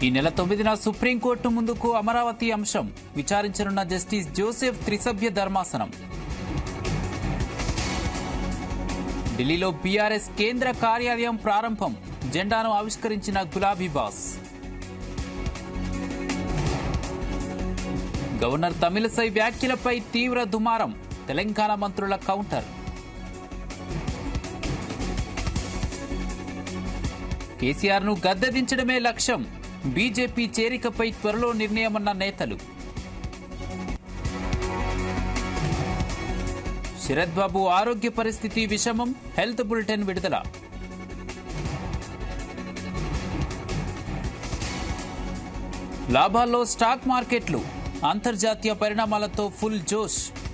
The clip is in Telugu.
ఈ నెల తొమ్మిదిన సుప్రీంకోర్టు ముందుకు అమరావతి అంశం విచారించనున్న జస్టిస్ జోసెఫ్ త్రిసభ్య ధర్మాసనం ఢిల్లీలో బీఆర్ఎస్ కేంద్ర కార్యాలయం ప్రారంభం జెండాను ఆవిష్కరించిన గులాబీ బాస్ గవర్నర్ తమిళసై వ్యాఖ్యలపై తీవ్ర దుమారం తెలంగాణ మంత్రుల కౌంటర్ కేసీఆర్ ను గద్దెదించడమే లక్ష్యం బీజేపీ చేరికపై త్వరలో నిర్ణయమన్న నేతలు శరత్ బాబు ఆరోగ్య పరిస్థితి విషమం హెల్త్ బులెటిన్ విడుదల లాభాల్లో స్టాక్ మార్కెట్లు అంతర్జాతీయ పరిణామాలతో ఫుల్ జోష్